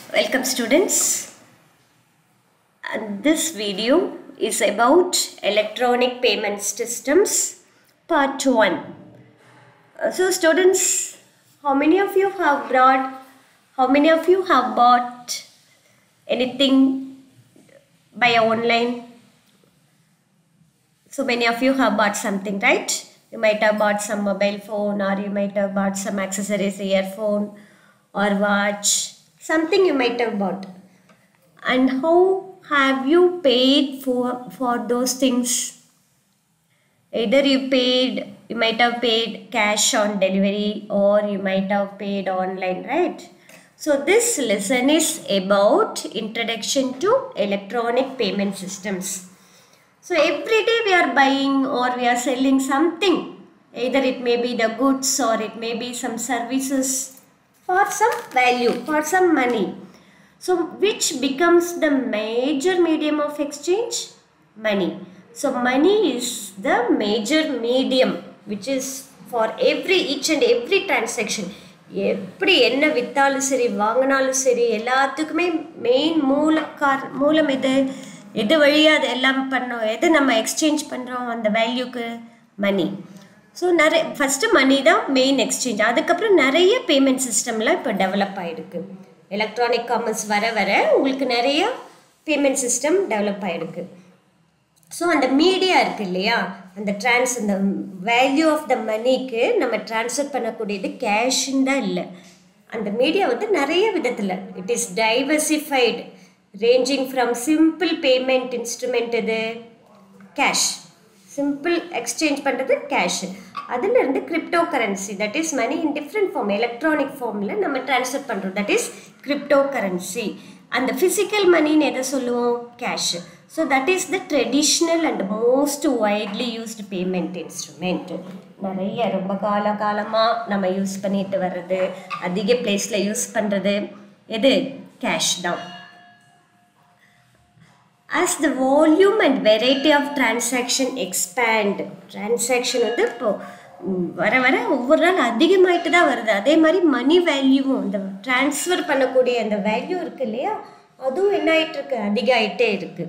Welcome students. And this video is about electronic payment systems part 1. Uh, so students, how many of you have brought, how many of you have bought anything by online? So many of you have bought something, right? You might have bought some mobile phone or you might have bought some accessories, earphone or watch, something you might have bought. And how have you paid for, for those things? Either you paid, you might have paid cash on delivery or you might have paid online, right? So this lesson is about introduction to electronic payment systems. So every day we are buying or we are selling something. Either it may be the goods or it may be some services for some value, for some money. So which becomes the major medium of exchange? Money. So money is the major medium which is for every each and every transaction. எப்படி என்ன விற்றாலும் சரி வாங்கினாலும் சரி எல்லாத்துக்குமே main மூலக்கார் மூலம் இது எது வழியாக அது எல்லாம் பண்ணோம் எது நம்ம எக்ஸ்சேஞ்ச் பண்ணுறோம் அந்த வேல்யூக்கு மணி ஸோ நிறைய ஃபஸ்ட்டு மணி தான் மெயின் எக்ஸ்சேஞ்ச் அதுக்கப்புறம் நிறைய பேமெண்ட் சிஸ்டம்லாம் இப்போ டெவலப் ஆகிருக்கு எலக்ட்ரானிக் காமர்ஸ் வர வர உங்களுக்கு நிறைய பேமெண்ட் சிஸ்டம் டெவலப் ஆகிருக்கு ஸோ அந்த மீடியா இருக்குது இல்லையா அந்த ட்ரான்ஸ் அந்த வேல்யூ ஆஃப் த மணிக்கு நம்ம ட்ரான்ஸ்ஃபர் பண்ணக்கூடியது கேஷுன்னு தான் இல்லை அந்த மீடியா வந்து நிறைய விதத்தில் it is diversified ranging from simple payment instrument இது கேஷ் சிம்பிள் எக்ஸ்சேஞ்ச் பண்ணுறது கேஷ் அதுலேருந்து crypto currency that is money in different form electronic ஃபார்மில் நம்ம ட்ரான்ஸ்ஃபர் பண்ணுறோம் தட் இஸ் கிரிப்டோ கரன்சி அந்த ஃபிசிக்கல் மணின்னு எதை சொல்லுவோம் cash so that is the traditional and most widely used payment instrument நிறைய ரொம்ப கால காலமாக நம்ம யூஸ் பண்ணிட்டு வர்றது அதிக பிளேஸில் யூஸ் பண்ணுறது எது கேஷ் தான் as the volume and variety of transaction expand transaction வந்து இப்போ வர வர ஒவ்வொரு நாள் அதிகமாயிட்டு தான் வருது அதே மாதிரி மணி வேல்யூவும் இந்த ட்ரான்ஸ்ஃபர் பண்ணக்கூடிய அந்த வேல்யூ இருக்கு இல்லையா அதுவும் என்ன ஆயிட்டு இருக்கு அதிகமாயிட்டே இருக்கு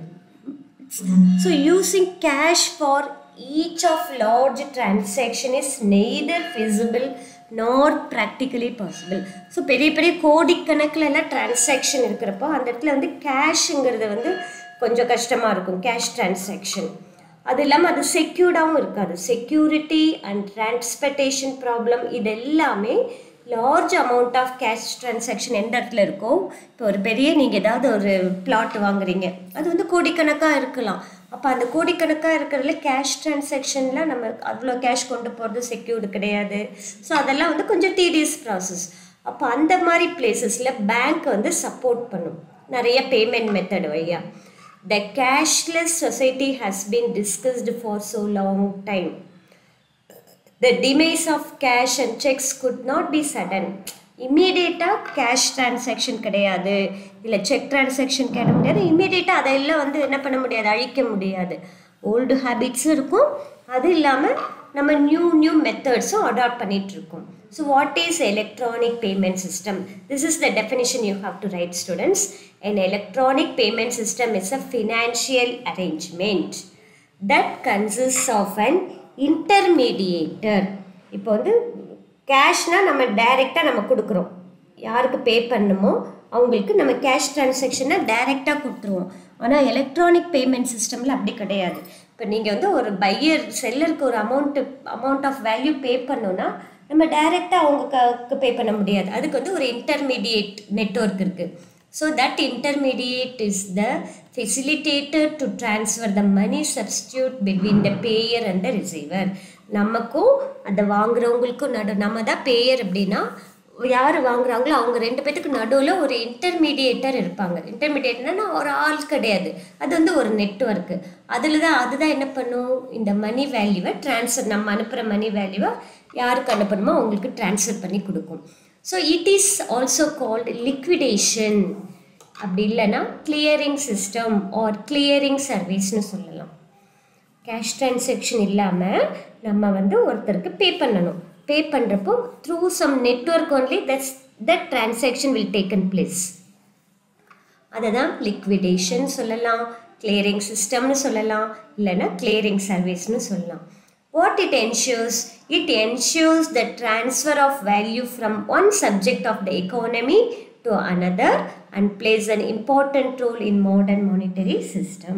so using cash for each of large transaction is neither feasible not practically possible so பெரிய பெரிய கோடிக்கணக்கில் எல்லாம் டிரான்சாக்ஷன் இருக்கிறப்போ அந்த இடத்துல வந்து கேஷுங்கிறது வந்து கொஞ்சம் கஷ்டமாக இருக்கும் கேஷ் டிரான்சாக்ஷன் அது இல்லாமல் அது செக்யூர்டாகவும் இருக்காது செக்யூரிட்டி அண்ட் டிரான்ஸ்பர்டேஷன் ப்ராப்ளம் இது எல்லாமே large amount of cash transaction எந்த இடத்துல இருக்கோ இப்போ ஒரு பெரிய நீங்கள் ஏதாவது ஒரு பிளாட் வாங்குறீங்க அது வந்து கோடிக்கணக்காக இருக்கலாம் அப்போ அந்த கோடிக்கணக்காக இருக்கிறதுல கேஷ் ட்ரான்சாக்ஷனில் நம்ம அவ்வளோ கேஷ் கொண்டு போகிறது செக்யூர்டு கிடையாது ஸோ அதெல்லாம் வந்து கொஞ்சம் டீடியஸ் ப்ராசஸ் அப்போ அந்த மாதிரி பிளேசஸில் பேங்க் வந்து சப்போர்ட் பண்ணும் நிறைய பேமெண்ட் மெத்தட் வழியா The cashless society has been discussed for so long time. The demise of cash and checks could not be sudden. இம்மீடியட்டாக கேஷ் டிரான்சாக்ஷன் கிடையாது இல்லை செக் டிரான்சாக்ஷன் கேட முடியாது இம்மீடியட்டாக அதெல்லாம் வந்து என்ன பண்ண முடியாது அழிக்க முடியாது ஓல்டு ஹேபிட்ஸும் இருக்கும் அது இல்லாமல் நம்ம நியூ நியூ மெத்தட்ஸும் அடாப்ட் பண்ணிகிட்டு இருக்கோம் So what is electronic payment system? This is the definition you have to write students. An electronic payment system is a financial arrangement that consists of an intermediator. இப்போ வந்து கேஷ்னால் நம்ம டைரெக்டாக நம்ம கொடுக்குறோம் யாருக்கு பே பண்ணணுமோ அவங்களுக்கு நம்ம கேஷ் ட்ரான்சாக்ஷனை டைரெக்டாக கொடுத்துருவோம் ஆனால் எலக்ட்ரானிக் பேமெண்ட் சிஸ்டமில் அப்படி கிடையாது இப்போ நீங்கள் வந்து ஒரு பையர் செல்லருக்கு ஒரு amount amount of value pay பண்ணோன்னா நம்ம டைரெக்டாக அவங்களுக்கு பே பண்ண முடியாது அதுக்கு வந்து ஒரு இன்டர்மீடியேட் நெட்ஒர்க் இருக்குது so that intermediate is the facilitator to transfer the money substitute between the payer and the receiver நமக்கும் அதை வாங்குறவங்களுக்கும் நடு நம்ம தான் பேயர் அப்படின்னா யார் வாங்குறாங்களோ அவங்க ரெண்டு பேத்துக்கு நடுவில் ஒரு இன்டர்மீடியேட்டர் இருப்பாங்க இன்டர்மீடியேட்னா ஒரு ஆள் கிடையாது அது வந்து ஒரு நெட்ஒர்க்கு அதில் தான் அதுதான் என்ன பண்ணும் இந்த மணி வேல்யூவை ட்ரான்ஸ்ஃபர் நம்ம அனுப்புகிற மணி வேல்யூவை யாருக்கு அனுப்பணுமோ அவங்களுக்கு ட்ரான்ஸ்ஃபர் பண்ணி கொடுக்கும் so it is also called liquidation அப்படி இல்லைன்னா கிளியரிங் சிஸ்டம் ஆர் கிளியரிங் சர்வீஸ்னு சொல்லலாம் கேஷ் ட்ரான்சாக்ஷன் இல்லாமல் நம்ம வந்து ஒருத்தருக்கு பே பண்ணணும் பே பண்ணுறப்போ through some network only that's that transaction will taken place அதை தான் லிக்விடேஷன் சொல்லலாம் கிளியரிங் சிஸ்டம்னு சொல்லலாம் இல்லைன்னா கிளியரிங் சர்வீஸ்னு சொல்லலாம் what it ensures it ensures the transfer of value from one subject of the economy to another and plays an important role in modern monetary system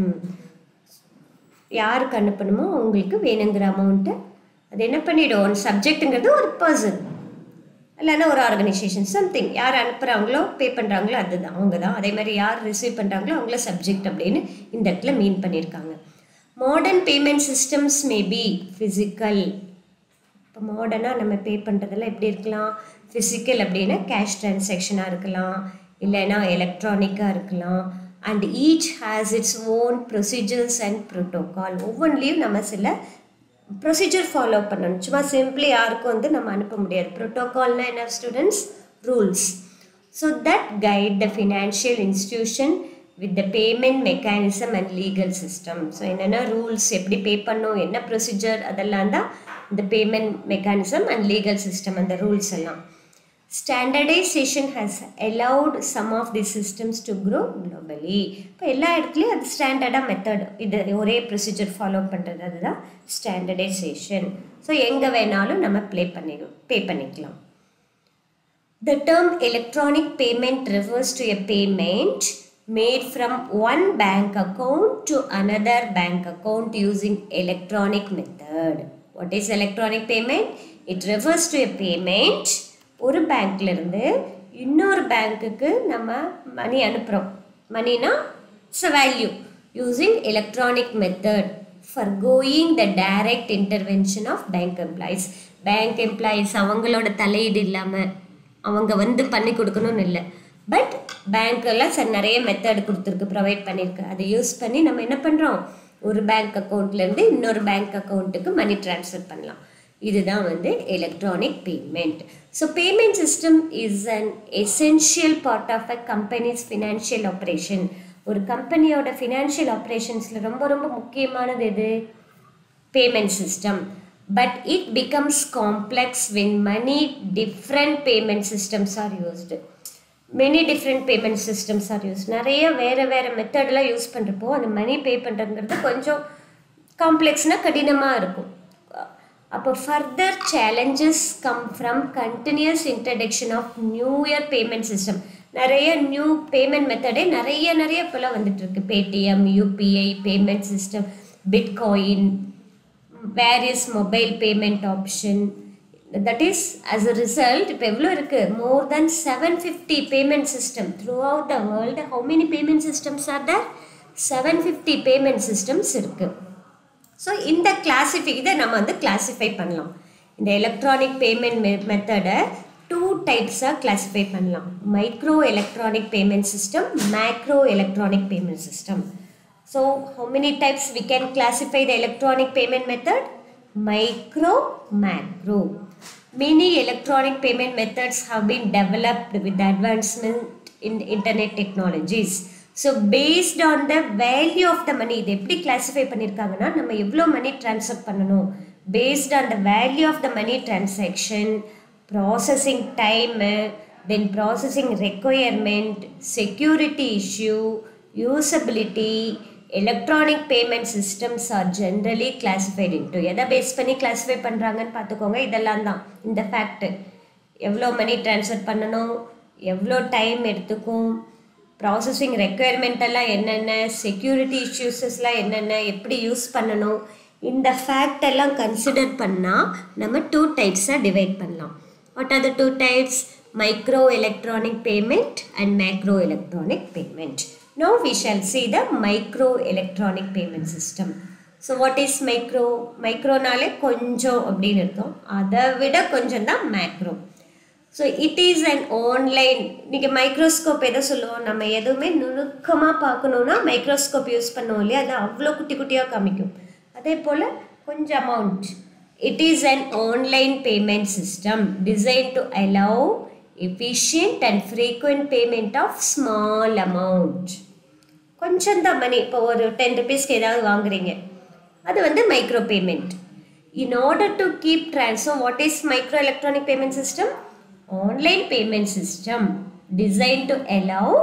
யாருக்கு அனுப்பணுமோ அவங்களுக்கு வேணுங்கிற அமௌண்ட்டை அது என்ன பண்ணிடும் ஒரு சப்ஜெக்ட்டுங்கிறது ஒரு பர்சன் இல்லைன்னா ஒரு ஆர்கனைசேஷன் சம்திங் யார் அனுப்புகிறாங்களோ பே பண்ணுறாங்களோ அதுதான் அவங்க தான் அதே மாதிரி யார் ரிசீவ் பண்ணுறாங்களோ அவங்கள சப்ஜெக்ட் அப்படின்னு இந்த இடத்துல மீன் பண்ணியிருக்காங்க modern payment systems may be physical இப்போ மாடர்னாக நம்ம பே பண்ணுறதெல்லாம் எப்படி இருக்கலாம் ஃபிசிக்கல் அப்படின்னா கேஷ் ட்ரான்சாக்ஷனாக இருக்கலாம் இல்லைன்னா எலக்ட்ரானிக்காக இருக்கலாம் and each has its own procedures and protocol ஒவ்வொன்றிலையும் நம்ம சில ப்ரொசீஜர் ஃபாலோ பண்ணணும் சும்மா சிம்பிளி யாருக்கும் வந்து நம்ம அனுப்ப முடியாது ப்ரோட்டோகால்னா என்ன students rules so that guide the financial institution with the payment mechanism and legal system so என்னென்ன ரூல்ஸ் எப்படி பே பண்ணும் என்ன ப்ரொசீஜர் அதெல்லாம் தான் இந்த payment mechanism and legal system அந்த ரூல்ஸ் எல்லாம் standardization has allowed some of the systems to grow globally இப்போ எல்லா இடத்துலையும் அது ஸ்டாண்டர்டாக மெத்தட் இது ஒரே ப்ரொசீஜர் ஃபாலோ பண்ணுறது அதுதான் ஸ்டாண்டர்டைசேஷன் ஸோ எங்கே வேணாலும் நம்ம ப்ளே பண்ணி பே பண்ணிக்கலாம் The term electronic payment refers to a payment made from one bank account to another bank account using electronic method. What is electronic payment? It refers to a payment ஒரு பேங்க்ல இருந்து இன்னொரு பேங்க்குக்கு நம்ம மணி அனுப்புகிறோம் மணினா it's a value using electronic method for going the direct intervention of bank employees bank employees அவங்களோட தலையீடு இல்லாமல் அவங்க வந்து பண்ணி கொடுக்கணும்னு இல்லை பட் பேங்க்கெல்லாம் சார் நிறைய மெத்தட் கொடுத்துருக்கு ப்ரொவைட் பண்ணியிருக்கு அதை யூஸ் பண்ணி நம்ம என்ன பண்ணுறோம் ஒரு பேங்க் அக்கௌண்ட்லேருந்து இன்னொரு பேங்க் அக்கௌண்ட்டுக்கு மணி ட்ரான்ஸ்ஃபர் பண்ணலாம் இதுதான் வந்து electronic payment so payment system is an essential part of a company's financial operation ஒரு கம்பெனியோட ஃபினான்ஷியல் ஆப்ரேஷன்ஸில் ரொம்ப ரொம்ப முக்கியமானது எது payment system but it becomes complex when many different payment systems are used many different payment systems are used நிறைய வேறு வேறு மெத்தடெலாம் use பண்ணுறப்போ அந்த மணி பே பண்ணுறதுங்கிறது கொஞ்சம் காம்ப்ளெக்ஸ்னால் கடினமாக இருக்கும் அப்போ further challenges come from continuous introduction of new year payment system நிறைய நியூ பேமெண்ட் மெத்தடே நிறைய நிறைய இப்போல்லாம் வந்துட்டு இருக்கு Paytm UPI payment system bitcoin various mobile payment option that is as a result இப்போ எவ்வளோ இருக்குது more than seven fifty payment system throughout the world how many payment systems are there seven fifty payment systems இருக்குது so இந்த classify இதை நம்ம வந்து classify பண்ணலாம் இந்த எலக்ட்ரானிக் பேமெண்ட் மெ மெத்தடை டூ டைப்ஸாக கிளாஸிஃபை பண்ணலாம் micro electronic payment system macro electronic payment system so how many types we can classify the electronic payment method? Micro, macro. Many electronic payment methods have been developed with the advancement in internet technologies. So based on the value of the money இது எப்படி classify பண்ணியிருக்காங்கன்னா நம்ம எவ்வளோ money transfer பண்ணணும் based on the value of the money transaction processing time then processing requirement security issue usability electronic payment systems are generally classified into எதை base பண்ணி classify பண்ணுறாங்கன்னு பார்த்துக்கோங்க இதெல்லாம் தான் இந்த ஃபேக்ட்டு எவ்வளோ மணி ட்ரான்ஸ்ஃபர் பண்ணணும் எவ்வளோ டைம் எடுத்துக்கும் ப்ராசஸிங் ரெக்குயர்மெண்ட் எல்லாம் என்னென்ன செக்யூரிட்டி இஷ்யூஸஸ்லாம் என்னென்ன எப்படி யூஸ் பண்ணணும் இந்த ஃபேக்ட் எல்லாம் கன்சிடர் பண்ணால் நம்ம டூ டைப்ஸாக டிவைட் பண்ணலாம் what are the two types micro electronic payment and macro electronic payment now we shall see the micro electronic payment system so what is micro மைக்ரோனாலே கொஞ்சம் அப்படின்னு இருக்கும் அதை விட கொஞ்சம் தான் macro so it is an online நீங்கள் microscope எதை சொல்லுவோம் நம்ம எதுவுமே நுணுக்கமாக பார்க்கணுன்னா மைக்ரோஸ்கோப் யூஸ் பண்ணுவோம் இல்லையா அது அவ்வளோ குட்டி குட்டியாக காமிக்கும் அதே போல் கொஞ்சம் amount it is an online payment system design to allow efficient and frequent payment of small amount கொஞ்சம் தான் மணி இப்போ ஒரு டென் ருபீஸ்க்கு ஏதாவது வாங்குறீங்க அது வந்து micro payment in order to keep transfer what is micro electronic payment system online payment system designed to allow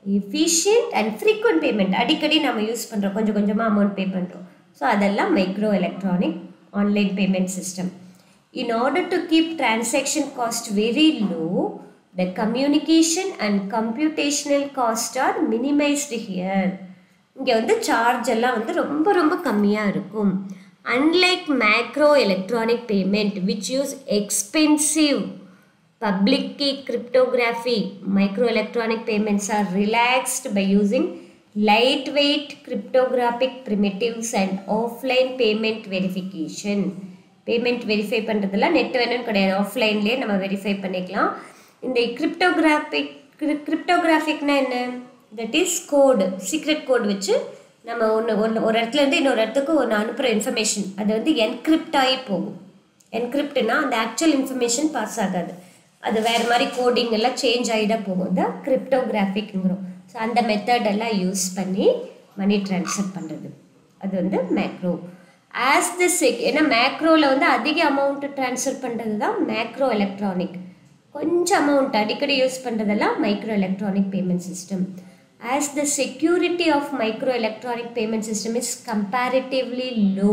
efficient and frequent payment அடிக்கடி நம்ம யூஸ் பண்ணுறோம் கொஞ்சம் கொஞ்சமாக அமௌண்ட் பே பண்ணுறோம் ஸோ அதெல்லாம் micro electronic online payment system in order to keep transaction cost very low the communication and computational cost are minimized here இங்கே வந்து charge எல்லாம் வந்து ரொம்ப ரொம்ப கம்மியாக இருக்கும் unlike macro electronic payment which use expensive public key cryptography microelectronic payments are relaxed by using lightweight cryptographic primitives and offline payment verification payment verify பண்ணுறதுல net வேணும்னு கிடையாது ஆஃப்லைன்லேயே நம்ம வெரிஃபை பண்ணிக்கலாம் இந்த கிரிப்டோகிராஃபிக் கிரிப்டோகிராஃபிக்னா என்ன that is code secret code வச்சு நம்ம ஒன்று ஒன்று ஒரு இடத்துலேருந்து இன்னொரு இடத்துக்கு ஒன்று அனுப்புகிற இன்ஃபர்மேஷன் அது வந்து என்கிரிப்ட் ஆகி போகும் என்கிரிப்ட்னா அந்த ஆக்சுவல் இன்ஃபர்மேஷன் பாஸ் ஆகாது அது வேறு மாதிரி கோடிங் எல்லாம் சேஞ்ச் ஆகி தான் போகும் இந்த கிரிப்டோகிராஃபிக்ங்கிறோம் ஸோ அந்த மெத்தட் எல்லாம் யூஸ் பண்ணி மணி ட்ரான்ஸ்ஃபர் பண்ணுறது அது வந்து மேக்ரோ ஆஸ் த செக் ஏன்னா மேக்ரோவில் வந்து அதிக அமௌண்ட்டு ட்ரான்ஸ்ஃபர் பண்ணுறது தான் மேக்ரோ எலக்ட்ரானிக் கொஞ்சம் அமௌண்ட் அடிக்கடி யூஸ் பண்ணுறதெல்லாம் micro electronic payment system as the security of micro electronic payment system is comparatively low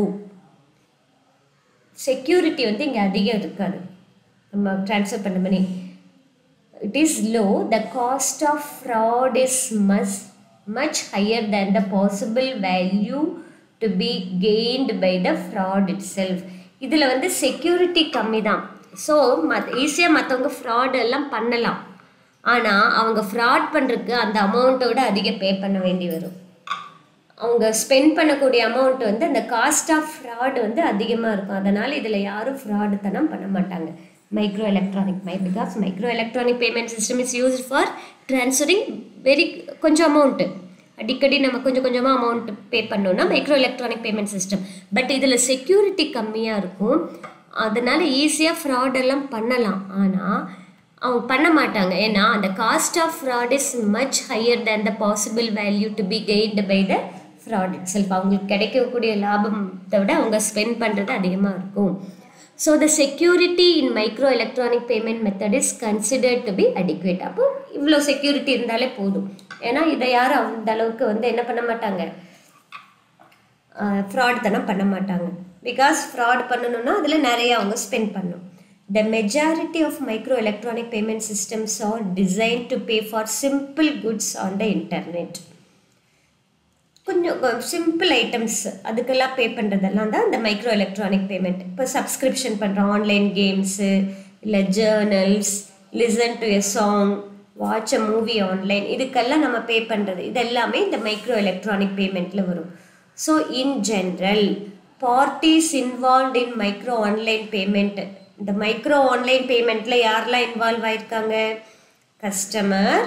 security வந்து இங்கே அதிகம் இருக்காது நம்ம ட்ரான்ஸ்ஃபர் பண்ண money it is low the cost of fraud is much much higher than the possible value to be gained by the fraud itself இதில் வந்து security கம்மி தான் ஸோ மத் ஈஸியாக மற்றவங்க ஃப்ராட் எல்லாம் பண்ணலாம் ஆனால் அவங்க ஃப்ராட் பண்ணுறதுக்கு அந்த அமௌண்ட்டோட அதிக பே பண்ண வேண்டி வரும் அவங்க ஸ்பெண்ட் பண்ணக்கூடிய அமௌண்ட் வந்து அந்த காஸ்ட் ஆஃப் ஃப்ராட் வந்து அதிகமாக இருக்கும் அதனால் இதில் யாரும் ஃப்ராடு தனம் பண்ண மாட்டாங்க மைக்ரோ எலக்ட்ரானிக் மை because micro electronic payment system is used for transferring very கொஞ்சம் அமௌண்ட்டு அடிக்கடி நம்ம கொஞ்சம் கொஞ்சமாக அமௌண்ட் பே பண்ணோம்னா micro electronic payment system but இதில் செக்யூரிட்டி கம்மியாக இருக்கும் அதனால் ஈஸியாக ஃப்ராட் எல்லாம் பண்ணலாம் ஆனால் அவங்க பண்ண மாட்டாங்க ஏன்னா அந்த cost of fraud is much higher than the possible value to be gained by the fraud itself அவங்களுக்கு கிடைக்கக்கூடிய லாபத்தை விட அவங்க ஸ்பெண்ட் பண்ணுறது அதிகமாக இருக்கும் so the security in micro electronic payment method is considered to be adequate அப்போ இவ்வளோ செக்யூரிட்டி இருந்தாலே போதும் ஏன்னா இதை யாரும் அந்த அளவுக்கு வந்து என்ன பண்ண மாட்டாங்க ஃப்ராட் தனம் பண்ண மாட்டாங்க பிகாஸ் ஃப்ராட் பண்ணணும்னா அதில் நிறைய அவங்க ஸ்பெண்ட் பண்ணும் the majority of micro electronic payment systems are design to pay for simple goods on the internet கொஞ்சம் சிம்பிள் ஐட்டம்ஸ் அதுக்கெல்லாம் பே பண்ணுறதெல்லாம் தான் இந்த மைக்ரோ எலக்ட்ரானிக் பேமெண்ட் இப்போ சப்ஸ்கிரிப்ஷன் பண்ணுறோம் ஆன்லைன் கேம்ஸு இல்லை journals listen to a song watch a movie online இதுக்கெல்லாம் நம்ம பே பண்ணுறது இது எல்லாமே இந்த மைக்ரோ எலக்ட்ரானிக் பேமெண்ட்டில் வரும் so in general parties involve in micro online payment இந்த மைக்ரோ ஆன்லைன் பேமெண்ட்டில் யாரெல்லாம் இன்வால்வ் ஆயிருக்காங்க customer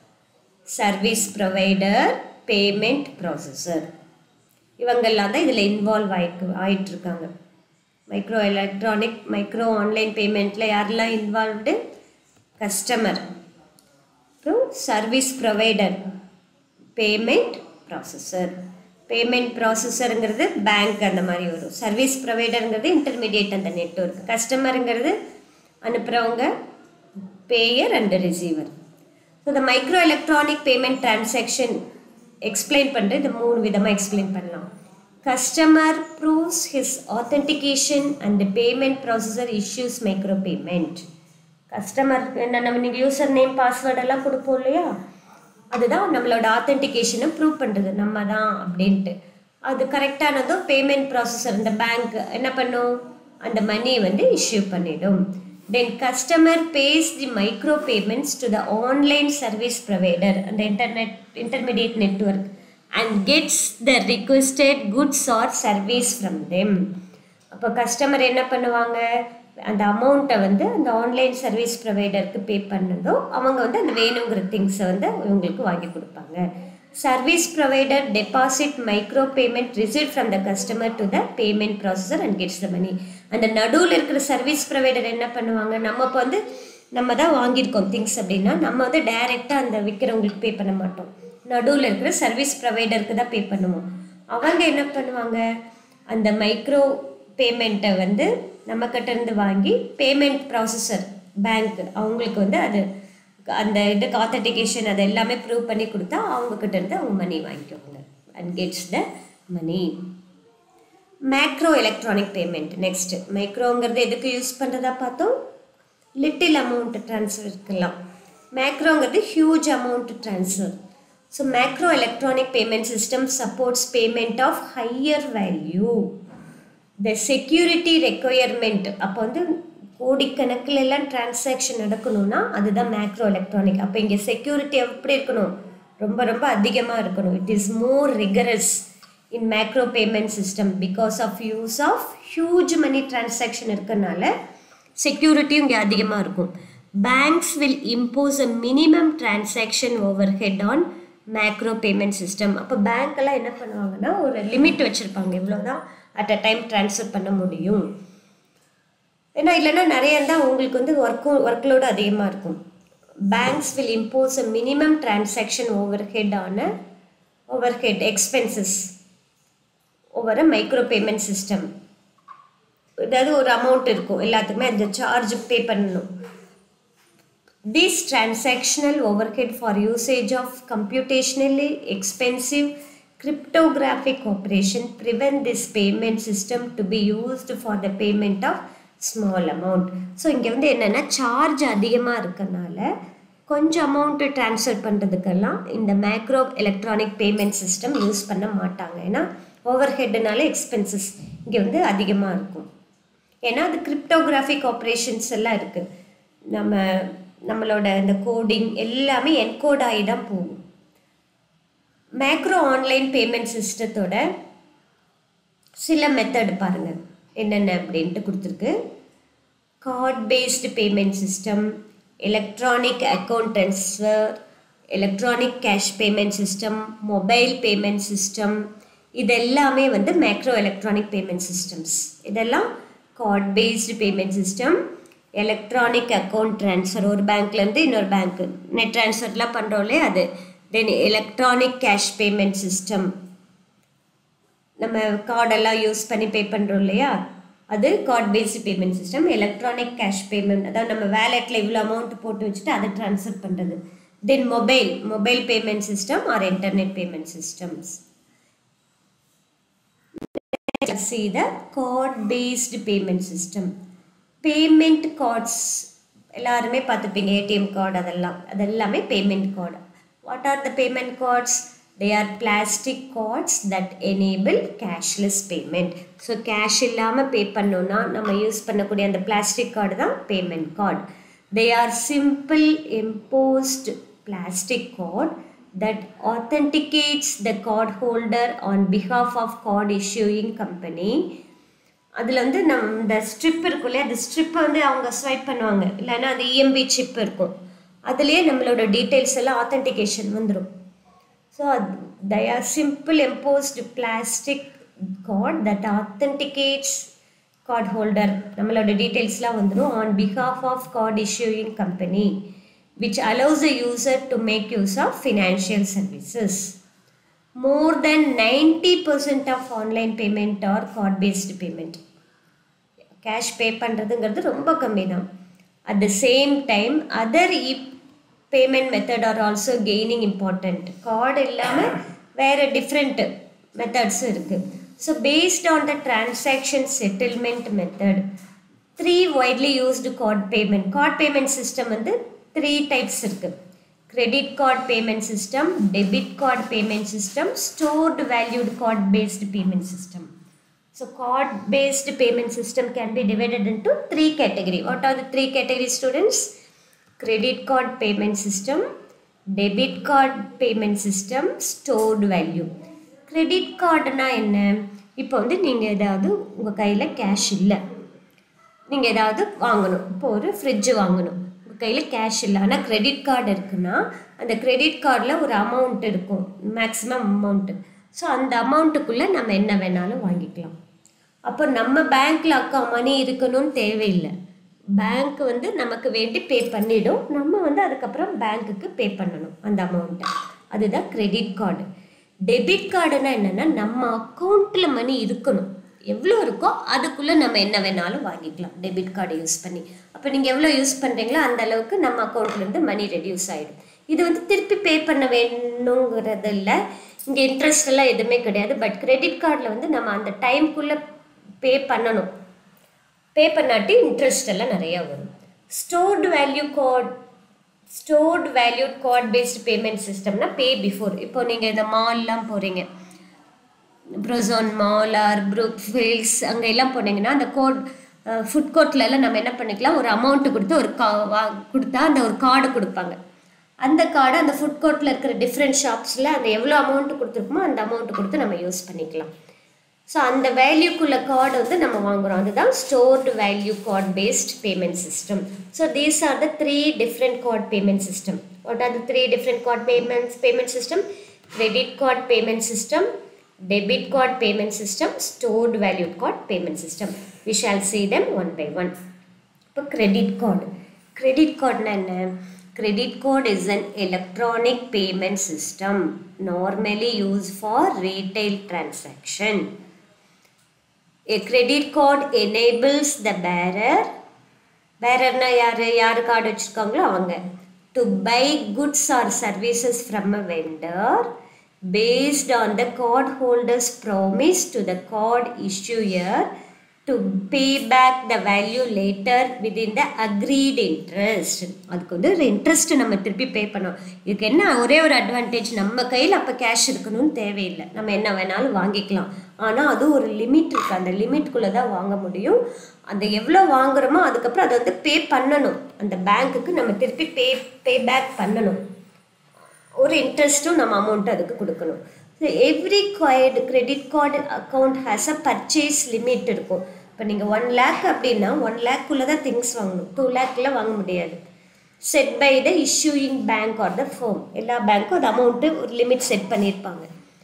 service provider payment processor இவங்கெல்லாம் தான் இதில் இன்வால்வ் ஆயிருக்கு ஆயிட்டுருக்காங்க மைக்ரோ எலக்ட்ரானிக் மைக்ரோ ஆன்லைன் பேமெண்ட்டில் யாரெல்லாம் இன்வால்வ்டு கஸ்டமர் அப்புறம் service provider payment processor payment ப்ராசஸருங்கிறது பேங்க் அந்த மாதிரி வரும் சர்வீஸ் ப்ரொவைடருங்கிறது இன்டர்மீடியேட் அந்த நெட்ஒர்க் கஸ்டமருங்கிறது அனுப்புகிறவங்க பேயர் அண்ட் ரிசீவர் ஸோ இந்த micro electronic payment transaction explain பண்ணுறது இந்த மூணு விதமாக எக்ஸ்பிளைன் பண்ணலாம் customer proves his authentication and payment processor issues micro payment customer என்ன நம்ம நீங்கள் யூசர் நேம் பாஸ்வேர்ட் எல்லாம் கொடுப்போம் இல்லையா அதுதான் நம்மளோட ஆத்தென்டிகேஷனை ப்ரூவ் பண்ணுறது நம்ம தான் அப்படின்ட்டு அது கரெக்டானதும் பேமெண்ட் ப்ராசஸர் இந்த பேங்க் என்ன பண்ணும் அந்த மணியை வந்து இஷ்யூ பண்ணிடும் then customer pays the micro payments to the online service provider அந்த internet intermediate network and gets the requested goods or service from them அப்போ கஸ்டமர் என்ன பண்ணுவாங்க அந்த அமௌண்ட்டை வந்து அந்த ஆன்லைன் சர்வீஸ் ப்ரொவைடருக்கு பே பண்ணதோ அவங்க வந்து அந்த வேணுங்கிற திங்ஸை வந்து இவங்களுக்கு வாங்கி கொடுப்பாங்க service provider deposit micro payment receive from the customer to the payment processor and gets the money அந்த நடுவில் இருக்கிற சர்வீஸ் ப்ரொவைடர் என்ன பண்ணுவாங்க நம்ம இப்போ வந்து நம்ம தான் வாங்கியிருக்கோம் திங்ஸ் அப்படின்னா நம்ம வந்து டைரெக்டாக அந்த விற்கிறவங்களுக்கு பே பண்ண மாட்டோம் நடுவில் இருக்கிற சர்வீஸ் ப்ரொவைடருக்கு தான் பே பண்ணுவோம் அவங்க என்ன பண்ணுவாங்க அந்த மைக்ரோ பேமெண்ட்டை வந்து நம்மக்கிட்ட இருந்து வாங்கி பேமெண்ட் ப்ராசஸர் பேங்க் அவங்களுக்கு வந்து அது அந்த இது ஆத்தன்டிகேஷன் அது எல்லாமே ப்ரூவ் பண்ணி கொடுத்தா அவங்கக்கிட்ட இருந்து அவங்க மணி வாங்கிக்குவாங்க and gets the money macro electronic payment next மைக்ரோங்கிறது எதுக்கு யூஸ் பண்ணுறதா பார்த்தோம் லிட்டில் அமௌண்ட் ட்ரான்ஸ்ஃபர் இருக்கலாம் மேக்ரோங்கிறது huge amount transfer so macro electronic payment system supports payment of higher value the security requirement அப்போ வந்து கோடிக்கணக்கில் எல்லாம் டிரான்சாக்ஷன் நடக்கணும்னா அதுதான் மேக்ரோ எலக்ட்ரானிக் அப்போ இங்கே செக்யூரிட்டி எப்படி இருக்கணும் ரொம்ப ரொம்ப அதிகமாக இருக்கணும் it is more rigorous in macro payment system because of use of huge money transaction இருக்கனால செக்யூரிட்டியும் இங்கே அதிகமாக இருக்கும் banks will impose a minimum transaction overhead on macro payment system அப்போ பேங்க்கெல்லாம் என்ன பண்ணுவாங்கன்னா ஒரு லிமிட் வச்சுருப்பாங்க இவ்வளோதான் அட் அ டைம் ட்ரான்ஸ்ஃபர் பண்ண முடியும் ஏன்னா இல்லைன்னா நிறைய இருந்தால் உங்களுக்கு வந்து ஒர்க்கும் ஒர்க்லோடு அதிகமாக இருக்கும் banks will impose a minimum transaction overhead ஆன overhead expenses over a micro payment system ஏதாவது ஒரு அமௌண்ட் இருக்கும் எல்லாத்துக்குமே அந்த சார்ஜ் பே பண்ணணும் This transactional overhead for usage of computationally expensive cryptographic operation prevent this payment system to be used for the payment of small amount. So இங்கே வந்து என்னென்னா charge அதிகமாக இருக்கனால கொஞ்சம் அமௌண்ட்டு ட்ரான்ஸ்ஃபர் பண்ணுறதுக்கெல்லாம் இந்த macro electronic payment system use பண்ண மாட்டாங்க ஏன்னா ஓவர் ஹெட்னால எக்ஸ்பென்சஸ் இங்கே வந்து அதிகமாக இருக்கும் ஏன்னா அது கிரிப்டோகிராஃபிக் ஆப்ரேஷன்ஸ் எல்லாம் இருக்குது நம்ம நம்மளோட இந்த கோடிங் எல்லாமே என்கோட் ஆகி தான் போகும் மேக்ரோ ஆன்லைன் பேமெண்ட் சிஸ்டத்தோட சில மெத்தட் பாருங்கள் என்னென்ன அப்படின்ட்டு கொடுத்துருக்கு card based payment system electronic account transfer electronic cash payment system mobile payment system இது எல்லாமே வந்து மேக்ரோ எலக்ட்ரானிக் பேமெண்ட் சிஸ்டம்ஸ் இதெல்லாம் card based payment system electronic account transfer ஒரு பேங்க்லேருந்து இன்னொரு பேங்க்கு நெட் ட்ரான்ஸ்ஃபர்லாம் பண்ணுறோம்லே அது then electronic cash payment system நம்ம கார்டெல்லாம் யூஸ் பண்ணி பே பண்ணுறோம் இல்லையா அது card based payment system electronic cash payment அதாவது நம்ம வேலெட்டில் இவ்வளோ அமௌண்ட் போட்டு வச்சுட்டு அதை ட்ரான்ஸ்ஃபர் பண்ணுறது then mobile mobile payment system or internet payment systems see the card based payment system payment cards எல்லாருமே பார்த்துப்பீங்க ஏடிஎம் கார்டு அதெல்லாம் அதெல்லாமே payment card what are the payment cards they are plastic cards that enable cashless payment so cash இல்லாமல் pay பண்ணோன்னா நம்ம use பண்ணக்கூடிய அந்த plastic card தான் payment card they are simple imposed plastic card that authenticates the card holder on behalf of card issuing company அதில் வந்து நம் இந்த ஸ்ட்ரிப் இருக்கும் இல்லையா அந்த ஸ்ட்ரிப்பை வந்து அவங்க ஸ்வைப் பண்ணுவாங்க இல்லைன்னா அந்த இஎம்பி சிப் இருக்கும் அதுலேயே நம்மளோட டீட்டெயில்ஸ் எல்லாம் ஆத்தென்டிகேஷன் வந்துடும் so they are simple imposed plastic card that authenticates card holder நம்மளோட டீட்டெயில்ஸ்லாம் வந்துடும் on behalf of card issuing company which allows the user to make use of financial services. More than 90% of online payment or card based payment. Cash pay பண்ணுறதுங்கிறது ரொம்ப கம்மி தான் at the same time other e payment method are also gaining important card இல்லாமல் வேறு different மெத்தட்ஸும் இருக்குது so based on the transaction settlement method three widely used card payment card payment system வந்து three types இருக்குது credit card payment system debit card payment system stored valued card based payment system so card based payment system can be divided into three category what are the three category students credit card payment system debit card payment system stored value credit கார்டுனா என்ன இப்போ வந்து நீங்கள் ஏதாவது உங்கள் கையில் cash இல்லை நீங்கள் ஏதாவது வாங்கணும் இப்போ ஒரு ஃப்ரிட்ஜு வாங்கணும் உங்கள் கையில் கேஷ் இல்லை ஆனால் கிரெடிட் கார்டு இருக்குன்னா அந்த கிரெடிட் கார்டில் ஒரு அமௌண்ட் இருக்கும் மேக்ஸிமம் அமௌண்ட்டு ஸோ அந்த அமௌண்ட்டுக்குள்ளே நம்ம என்ன வேணாலும் வாங்கிக்கலாம் அப்போ நம்ம பேங்க்கில் அக்கா மணி இருக்கணும்னு தேவையில்லை பேங்க் வந்து நமக்கு வேண்டி பே பண்ணிடும் நம்ம வந்து அதுக்கப்புறம் பேங்க்குக்கு பே பண்ணணும் அந்த அமௌண்ட்டை அதுதான் கிரெடிட் கார்டு டெபிட் கார்டுனா என்னென்னா நம்ம அக்கௌண்ட்டில் மணி இருக்கணும் எவ்வளோ இருக்கோ அதுக்குள்ளே நம்ம என்ன வேணாலும் வாங்கிக்கலாம் டெபிட் கார்டு யூஸ் பண்ணி அப்போ நீங்கள் எவ்வளோ யூஸ் பண்ணுறீங்களோ அந்த அளவுக்கு நம்ம அக்கௌண்ட்லேருந்து மணி ரெடியூஸ் ஆகிடும் இது வந்து திருப்பி பே பண்ண வேணுங்கிறது இல்லை இங்கே இன்ட்ரெஸ்ட் எல்லாம் எதுவுமே கிடையாது பட் கிரெடிட் கார்டில் வந்து நம்ம அந்த டைம்குள்ளே பே பண்ணணும் பே பண்ணாட்டி இன்ட்ரெஸ்ட் எல்லாம் நிறையா வரும் stored value card stored value card based payment சிஸ்டம்னா பே பிஃபோர் இப்போ நீங்கள் இந்த மால்லாம் போகிறீங்க Prozone mall or Brookefields அங்கே எல்லாம் போனீங்கன்னா அந்த கோட் ஃபுட் கோர்ட்ல எல்லாம் நம்ம என்ன பண்ணிக்கலாம் ஒரு அமௌண்ட் கொடுத்து ஒரு கா வா கொடுத்தா அந்த ஒரு கார்டு கொடுப்பாங்க அந்த கார்டு அந்த ஃபுட் கோர்ட்டில் இருக்கிற டிஃப்ரெண்ட் ஷாப்ஸில் அந்த எவ்வளோ அமௌண்ட் கொடுத்துருக்கோமோ அந்த அமௌண்ட் கொடுத்து நம்ம யூஸ் பண்ணிக்கலாம் ஸோ அந்த வேல்யூக்குள்ள கார்டு வந்து நம்ம வாங்குறோம் அதுதான் stored value card based payment system so these are the three different card payment system what are the three different card payments payment system credit card payment system debit card payment system stored value card payment system we shall see them one by one இப்போ credit card credit கார்டுனா என்ன credit card is an electronic payment system normally used for retail transaction A credit card enables the bearer bearerனா யாரு யாரு card வச்சிருக்காங்களோ அவங்க to buy goods or services from a vendor based on the card holder's promise to the card issuer to pay back the value later within the agreed interest அதுக்கு வந்து ஒரு interest நம்ம திருப்பி பே பண்ணோம் இதுக்கு என்ன ஒரே ஒரு அட்வான்டேஜ் நம்ம கையில் அப்போ கேஷ் இருக்கணும்னு தேவையில்லை நம்ம என்ன வேணாலும் வாங்கிக்கலாம் ஆனால் அது ஒரு லிமிட் இருக்குது அந்த லிமிட்குள்ளே தான் வாங்க முடியும் அந்த எவ்வளோ வாங்குறோமோ அதுக்கப்புறம் அதை வந்து பே பண்ணணும் அந்த பேங்க்குக்கு நம்ம திருப்பி பே பே பேக் பண்ணணும் ஒரு இன்ட்ரெஸ்ட்டும் நம்ம அமௌண்ட் அதுக்கு கொடுக்கணும் so every card credit card account has a purchase limit இருக்கும் இப்போ நீங்கள் ஒன் லேக் அப்படின்னா ஒன் லேக்குள்ளே தான் திங்ஸ் வாங்கணும் டூ லேக்கில் வாங்க முடியாது set by the issuing bank or the firm எல்லா பேங்க்கும் அது அமௌண்ட்டு ஒரு லிமிட் செட் பண்ணியிருப்பாங்க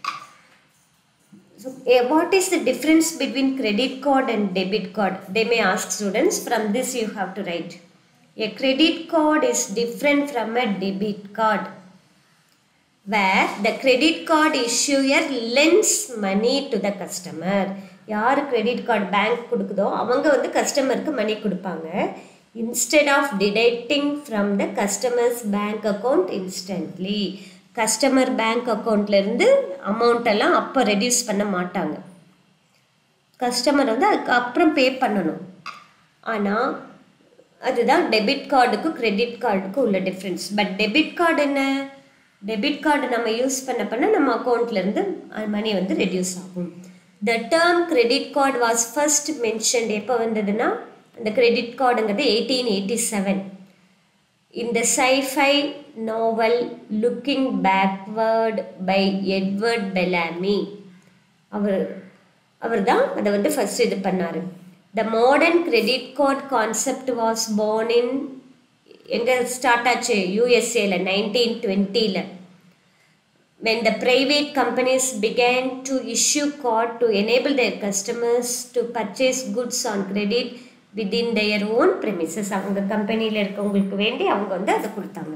So, eh, what is the difference between credit card and debit card? They may ask students. From this, you have to write. A credit card is different from a debit card, where the credit card issuer lends money to the customer. யார் credit card bank கொடுக்குதோ அவங்க வந்து கஸ்டமருக்கு money கொடுப்பாங்க instead of deducting from the customers bank account instantly customer bank அக்கௌண்ட்லேருந்து amount எல்லாம் அப்போ reduce பண்ண மாட்டாங்க கஸ்டமர் வந்து அதுக்கு அப்புறம் பே பண்ணணும் ஆனால் அதுதான் டெபிட் கார்டுக்கும் கிரெடிட் கார்டுக்கும் உள்ள டிஃப்ரென்ஸ் பட் டெபிட் கார்டு என்ன டெபிட் கார்டு நம்ம யூஸ் பண்ண பண்ண நம்ம அக்கௌண்ட்லேருந்து மணி வந்து ரெடியூஸ் ஆகும் the term credit card was first mentioned எப்போ வந்ததுன்னா அந்த கிரெடிட் கார்டுங்கிறது எயிட்டீன் எயிட்டி செவன் இந்த sci-fi novel looking backward by Edward Bellamy அவர் அவர் தான் அதை வந்து ஃபர்ஸ்ட் இது பண்ணார் the modern credit card concept was born in எங்கே ஸ்டார்ட் ஆச்சு யூஎஸ்ஏல நைன்டீன் டுவெண்ட்டியில் when the private companies began to issue card to enable their customers to purchase goods on credit within their own premises அவங்க கம்பெனியில் இருக்கவங்களுக்கு வேண்டி அவங்க வந்து அதை கொடுத்தாங்க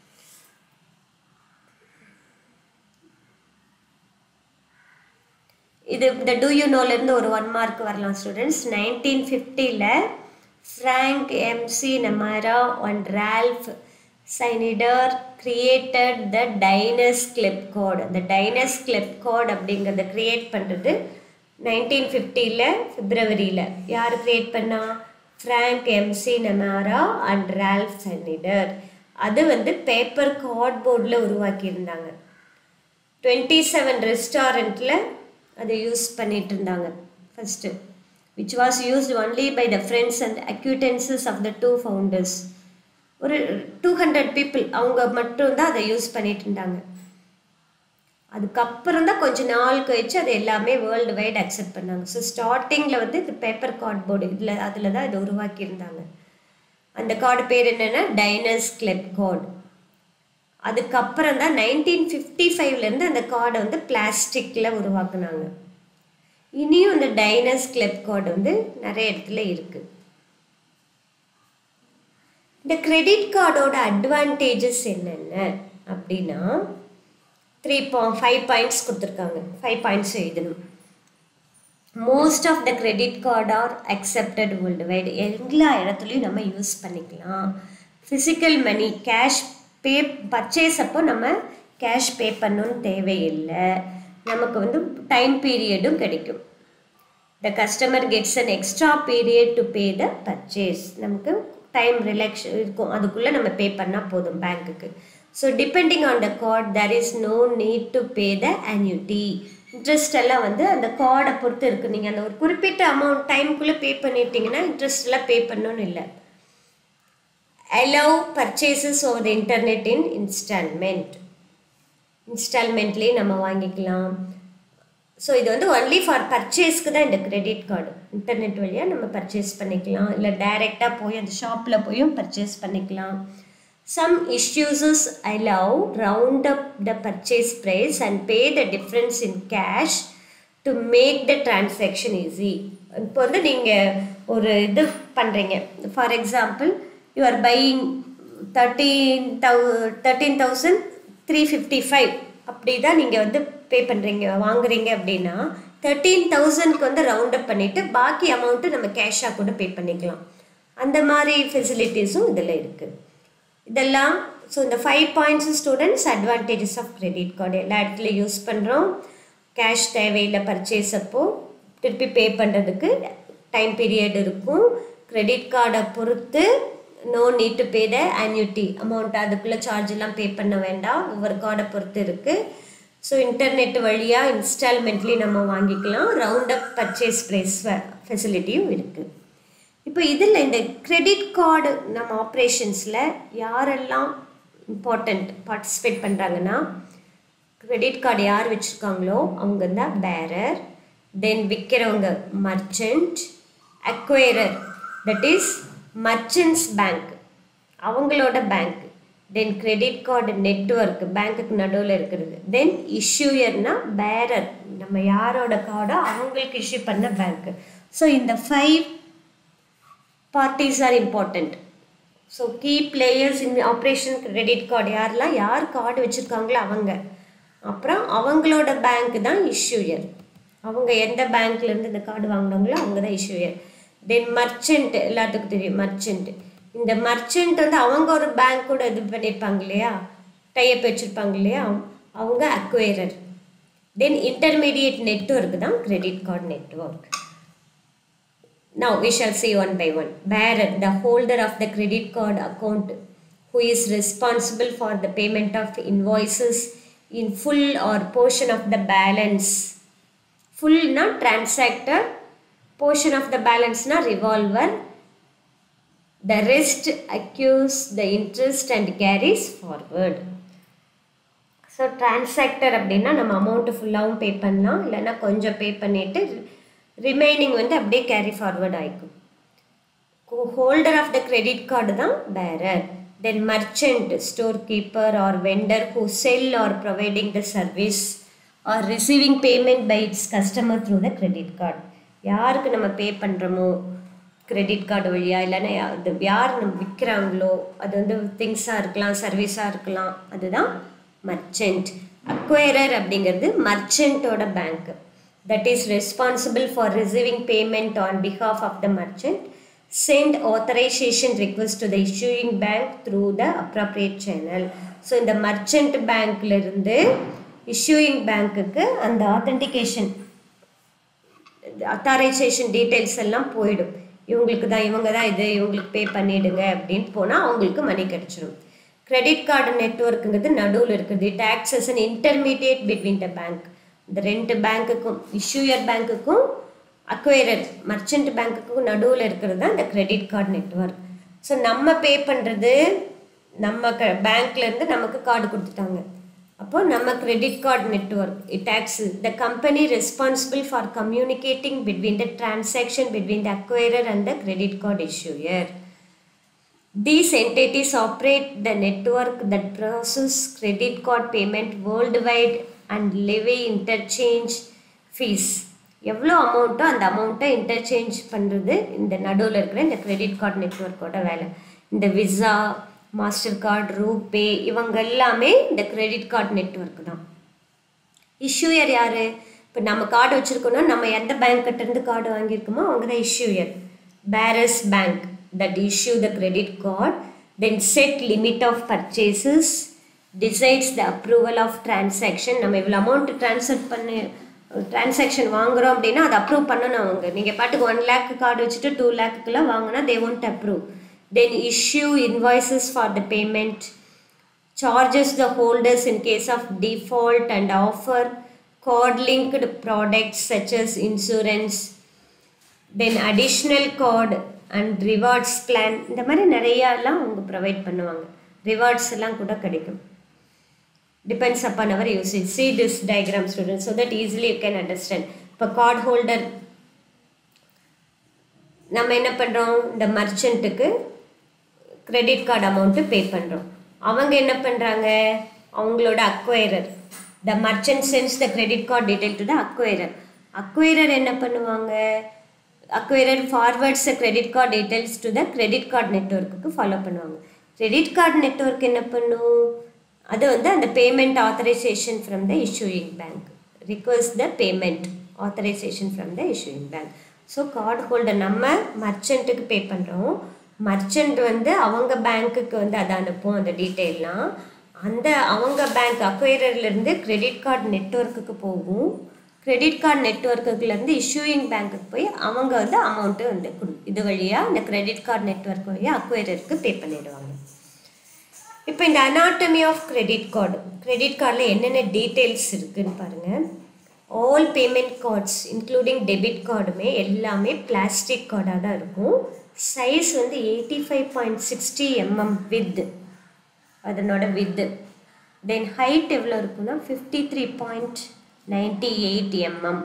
இது இந்த டூ யூ நோலேருந்து ஒரு ஒன் மார்க் வரலாம் ஸ்டூடெண்ட்ஸ் நைன்டீன் ஃபிஃப்டியில் Frank McNamara and Ralph Schneider created the Diners Club card அந்த டைனஸ் கிளிப் கோட் அப்படிங்கிறத கிரியேட் பண்ணுறது நைன்டீன் ஃபிஃப்டியில் பிப்ரவரியில் யார் கிரியேட் பண்ணா Frank McNamara and Ralph Schneider அது வந்து பேப்பர் கார்ட்போர்டில் உருவாக்கியிருந்தாங்க டுவெண்ட்டி செவன் ரெஸ்டாரண்ட்டில் அதை யூஸ் பண்ணிட்டு இருந்தாங்க first which was used only by the friends and acquaintances of the two founders ஒரு டூ ஹண்ட்ரட் பீப்புள் அவங்க மட்டும்தான் அதை யூஸ் பண்ணிட்டு இருந்தாங்க அதுக்கப்புறம் தான் கொஞ்ச நாள் கழிச்சு அது எல்லாமே வேர்ல்டு வைட் அக்செப்ட் பண்ணாங்க ஸோ ஸ்டார்டிங்கில் வந்து இது பேப்பர் கார்ட்போர்டு இதில் அதில் தான் இதை உருவாக்கியிருந்தாங்க அந்த கார்டு பேர் என்னென்னா டைனஸ் கிளப் கார்டு அதுக்கப்புறம் தான் நைன்டீன் ஃபிஃப்டி ஃபைவ்லேருந்து அந்த கார்டை வந்து பிளாஸ்டிக்கில் உருவாக்குனாங்க இனியும் அந்த டைனஸ் கிளப் கார்டு வந்து நிறைய இடத்துல இருக்குது இந்த கிரெடிட் கார்டோட அட்வான்டேஜஸ் என்னென்ன அப்படின்னா த்ரீ பா ஃபைவ் பாயிண்ட்ஸ் கொடுத்துருக்காங்க ஃபைவ் பாயிண்ட்ஸ் எழுதணும் most of the credit card are accepted world wide எல்லா இடத்துலையும் நம்ம யூஸ் பண்ணிக்கலாம் physical money cash pay purchase அப்போ நம்ம கேஷ் பே பண்ணணும்னு தேவையில்லை நமக்கு வந்து டைம் பீரியடும் கிடைக்கும் the customer gets an extra period to pay the purchase நமக்கு டைம் ரிலாக்ஸ் இருக்கும் அதுக்குள்ளே நம்ம பே பண்ணால் போதும் பேங்க்குக்கு so depending on the card there is no need to pay the annuity interest எல்லாம் வந்து அந்த கார்டை பொறுத்து இருக்குது நீங்கள் அந்த ஒரு குறிப்பிட்ட அமௌண்ட் டைமுக்குள்ளே பே பண்ணிட்டீங்கன்னா இன்ட்ரெஸ்ட் எல்லாம் பே பண்ணணும்னு இல்லை allow purchases over the internet in installment இன்ஸ்டால்மெண்ட்லேயே நம்ம வாங்கிக்கலாம் ஸோ இது வந்து ஒன்லி ஃபார் பர்ச்சேஸ்க்கு தான் இந்த கிரெடிட் கார்டு இன்டர்நெட் வழியாக நம்ம பர்ச்சேஸ் பண்ணிக்கலாம் இல்லை டைரெக்டாக போய் அந்த ஷாப்பில் போயும் பர்ச்சேஸ் பண்ணிக்கலாம் சம் இஷ்யூஸஸ் allow round up the purchase price and pay the difference in cash to make the transaction easy இப்போ வந்து நீங்கள் ஒரு இது பண்ணுறீங்க for example you are buying thirteen தௌ thirteen thousand three fifty five அப்படி தான் நீங்கள் வந்து பே பண்ணுறீங்க வாங்குறீங்க அப்படின்னா தேர்ட்டீன் தௌசண்ட்க்கு வந்து ரவுண்ட் அப் பண்ணிவிட்டு பாக்கி அமௌண்ட்டு நம்ம கேஷாக கூட பே பண்ணிக்கலாம் அந்த மாதிரி ஃபெசிலிட்டிஸும் இதில் இருக்குது இதெல்லாம் ஸோ இந்த five points students advantages of credit card எல்லா இடத்துலையும் யூஸ் பண்ணுறோம் கேஷ் தேவையில்லை பர்ச்சேஸ் அப்போ திருப்பி பே பண்ணுறதுக்கு டைம் பீரியட் இருக்கும் கிரெடிட் கார்டை பொறுத்து no need to pay the annuity amount அதுக்குள்ளே சார்ஜ் எல்லாம் பே பண்ண வேண்டாம் ஒவ்வொரு கார்டை பொறுத்து இருக்குது ஸோ இன்டர்நெட் வழியாக இன்ஸ்டால்மெண்ட்லேயும் நம்ம வாங்கிக்கலாம் ரவுண்ட் அப் பர்ச்சேஸ் ப்ரைஸ் ஃபெசிலிட்டியும் இருக்குது இப்போ இதில் இந்த கிரெடிட் கார்டு நம்ம ஆப்ரேஷன்ஸில் யாரெல்லாம் இம்பார்ட்டண்ட் பார்ட்டிசிபேட் பண்ணுறாங்கன்னா கிரெடிட் கார்டு யார் வச்சுருக்காங்களோ அவங்க தான் பேரர் தென் விற்கிறவங்க merchant acquirer that is merchants bank அவங்களோட bank then credit card network பேங்க்குக்கு நடுவில் இருக்கிறது தென் இஷ்யூயர்னா பேரர் நம்ம யாரோட கார்டோ அவங்களுக்கு இஷ்யூ பண்ண பேங்க் ஸோ இந்த five parties are important so key players in operation credit card யாரெல்லாம் யார் கார்டு வச்சுருக்காங்களோ அவங்க அப்புறம் அவங்களோட பேங்க் தான் இஷ்யூயர் அவங்க எந்த பேங்க்லேருந்து இந்த கார்டு வாங்கினாங்களோ அவங்க தான் இஷ்யூயர் தென் மர்ச்சன்ட் எல்லாத்துக்கும் தெரியும் மர்ச்சன்ட் இந்த மர்ச்சன்ட் வந்து அவங்க ஒரு பேங்க் கூட இது பண்ணியிருப்பாங்க இல்லையா டைப் வச்சுருப்பாங்க இல்லையா அவங்க அக்வைரர் தென் இன்டர்மீடியட் நெட்ஒர்க் தான் credit card network Now we shall see one by one. Bearer, the holder of the credit card account, who is responsible for the payment of invoices in full or portion of the balance. Full not transactor, portion of the balance na revolver. The rest accuse the interest and carries forward. So transactor அப்படின்னா நம்ம amount ஃபுல்லாகவும் பே பண்ணலாம் இல்லைன்னா கொஞ்சம் பே பண்ணிவிட்டு remaining வந்து அப்படியே carry forward ஆகிக்கும் holder of the credit card தான் bearer then merchant store keeper or vendor who sell or providing the service or receiving payment by its customer through the credit card யாருக்கு நம்ம பே பண்ணுறோமோ credit card வழியாக இல்லைன்னா யா- இது யார் நம்ம விற்கிறாங்களோ அது வந்து திங்ஸாக இருக்கலாம் சர்வீஸாக இருக்கலாம் அதுதான் மர்ச்சன்ட் அக்வைரர் அப்படிங்கிறது மர்ச்சன்ட்டோட bank that is responsible for receiving payment on behalf of the merchant sent authorization request to the issuing bank through the appropriate channel so இந்த மர்ச்சன்ட் பேங்க்லேருந்து issuing பேங்க்குக்கு அந்த ஆத்தென்டிகேஷன் அத்தாரைசேஷன் டீட்டெயில்ஸ் எல்லாம் போயிடும் இவங்களுக்கு தான் இவங்க தான் இது இவங்களுக்கு பே பண்ணிடுங்க அப்படின்னு போனால் அவங்களுக்கு மணி கிடைச்சிடும் கிரெடிட் கார்டு நெட்ஒர்க்குங்கிறது நடுவில் இருக்குது it acts as an intermediate between the bank இந்த ரெண்டு பேங்க்குக்கும் இஷ்யூயர் பேங்க்குக்கும் அக்வைரர் மர்ச்சன்ட் பேங்க்குக்கும் நடுவில் இருக்கிறது தான் இந்த கிரெடிட் கார்டு நெட்ஒர்க் ஸோ நம்ம பே பண்ணுறது நம்ம க பேங்க்லேருந்து நமக்கு கார்டு கொடுத்துட்டாங்க அப்போ நம்ம credit card network it acts the company responsible for communicating between the transaction between the acquirer and the credit card issuer These entities operate the network that process credit card payment worldwide and levy interchange fees. எவ்வளோ அமௌண்ட்டோ அந்த அமௌண்ட்டை interchange பண்ணுறது இந்த நடுவில் இருக்கிற இந்த credit card நெட்ஒர்க்கோட வேலை இந்த விசா மாஸ்டர் கார்டு ரூபே இவங்க எல்லாமே இந்த கிரெடிட் கார்டு நெட்ஒர்க் தான் இஷ்யூயர் யார் இப்போ நம்ம கார்டு வச்சுருக்கோம்னா நம்ம எந்த பேங்க்கிட்ட இருந்து கார்டு வாங்கியிருக்கோமோ அவங்க தான் issuer bearer's bank that issue the credit card then set limit of purchases decides the approval of transaction நம்ம இவ்வளோ அமௌண்ட் ட்ரான்ஸ்ஃபர் பண்ணி டிரான்சாக்ஷன் வாங்குறோம் அப்படின்னா அதை அப்ரூவ் பண்ணணும் அவங்க நீங்கள் பாட்டுக்கு ஒன் லேக் கார்டு வச்சுட்டு டூ லேக்குக்கெல்லாம் வாங்கினா they won't approve then issue invoices for the payment charges the holders in case of default and offer card linked products such as insurance then additional card and rewards plan இந்த மாதிரி நிறையாலாம் அவங்க provide பண்ணுவாங்க rewards எல்லாம் கூட கிடைக்கும் depends upon our usage see this diagram students so that easily you can understand இப்போ card holder நம்ம என்ன பண்ணுறோம் இந்த மர்ச்சண்ட்டுக்கு கிரெடிட் கார்டு அமௌண்ட்டு பே பண்ணுறோம் அவங்க என்ன பண்ணுறாங்க அவங்களோட acquirer the merchant sends the credit card detail to the acquirer acquirer என்ன பண்ணுவாங்க acquirer forwards credit card details to the credit card நெட்ஒர்க்குக்கு ஃபாலோ பண்ணுவாங்க கிரெடிட் கார்டு நெட்ஒர்க் என்ன பண்ணும் அது வந்து அந்த payment authorization from the issuing bank request the payment authorization from the issuing bank so card holder நம்ம மர்ச்சண்ட்டுக்கு பே பண்ணுறோம் மர்ச்சன்ட் வந்து அவங்க பேங்க்குக்கு வந்து அதை அனுப்பும் அந்த டீட்டெயிலாம் அந்த அவங்க பேங்க் அக்வைரர்லேருந்து கிரெடிட் கார்டு நெட்ஒர்க்குக்கு போகும் கிரெடிட் கார்டு நெட்ஒர்க்குலேருந்து இஷ்யூயிங் பேங்க்குக்கு போய் அவங்க வந்து அமௌண்ட்டு வந்து கொடு இது வழியாக அந்த கிரெடிட் கார்டு நெட்ஒர்க் வழியாக அக்வைரருக்கு பே பண்ணிடுவாங்க இப்போ இந்த anatomy of credit card credit கார்டில் என்னென்ன டீட்டெயில்ஸ் இருக்குன்னு பாருங்கள் all payment cards including debit கார்டுமே எல்லாமே பிளாஸ்டிக் கார்டாக தான் இருக்கும் சைஸ் வந்து eighty five point sixty mm width அதனோட வித்து தென் ஹைட் எவ்வளோ இருக்குன்னா fifty three point ninety eight mm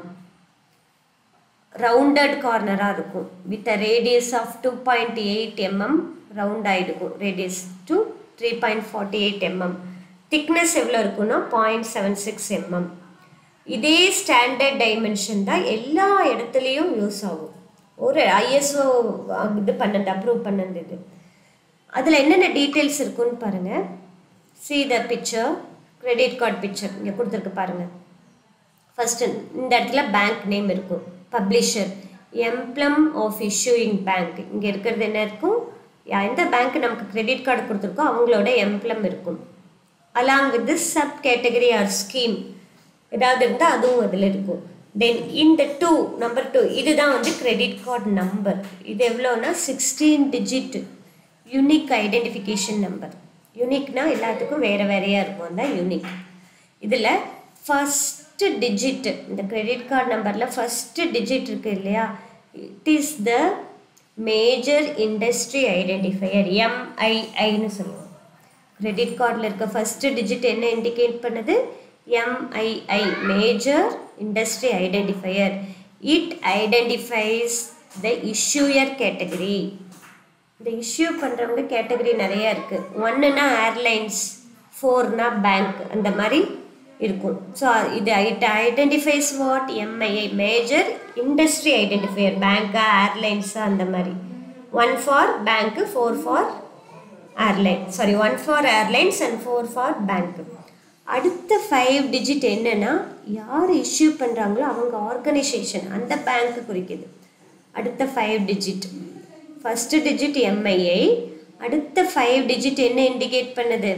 rounded கார்னராக இருக்கும் with a radius of two point eight mm round ஆகிருக்கும் radius to three point forty eight mm thickness எவ்வளோ இருக்குன்னா point seven six mm இதே standard dimension தான் எல்லா இடத்துலையும் யூஸ் ஆகும் ஒரு ஐஎஸ்ஓ இது பண்ணது அப்ரூவ் பண்ணது இது அதில் என்னென்ன டீட்டெயில்ஸ் இருக்குன்னு பாருங்கள் see the picture credit card picture இங்கே கொடுத்துருக்கு பாருங்கள் ஃபஸ்ட்டு இந்த இடத்துல பேங்க் நேம் இருக்கும் publisher emblem of issuing bank இங்கே இருக்கிறது என்ன இருக்கும் எந்த பேங்க் நமக்கு கிரெடிட் கார்டு கொடுத்துருக்கோ அவங்களோட எம்ப்ளம் இருக்கும் along with sub category or scheme ஏதாவது இருந்தால் அதுவும் அதில் இருக்கும் தென் இந்த டூ நம்பர் டூ இதுதான் வந்து கிரெடிட் கார்டு நம்பர் இது எவ்வளோனா sixteen digit unique identification number யூனிக்னா எல்லாத்துக்கும் வேறு வேறையாக இருக்கும் தான் யூனிக் இதில் ஃபஸ்ட்டு டிஜிட் இந்த கிரெடிட் கார்டு நம்பரில் ஃபஸ்ட்டு டிஜிட் இருக்குது இல்லையா it is the major industry identifier எம்ஐஐன்னு சொல்லுவோம் கிரெடிட் கார்டில் இருக்க ஃபஸ்ட்டு டிஜிட் என்ன இண்டிகேட் பண்ணுது MII major industry identifier it identifies the issuer category இந்த இஷ்யூ பண்ணுறவங்க கேட்டகரி நிறையா இருக்குது ஒன்றுனா ஏர்லைன்ஸ் ஃபோர்னா பேங்க் அந்த மாதிரி இருக்கும் ஸோ இது it identifies what MII major industry identifier பேங்க்கா ஏர்லைன்ஸா அந்த மாதிரி ஒன் ஃபார் பேங்க்கு four for airline sorry one for airlines and four for bank அடுத்த ஃபைவ் டிஜிட் என்னன்னா யார் இஷ்யூ பண்ணுறாங்களோ அவங்க ஆர்கனைசேஷன் அந்த பேங்க்கு குறிக்குது அடுத்த five digit first digit MII அடுத்த ஃபைவ் டிஜிட் என்ன இண்டிகேட் பண்ணுது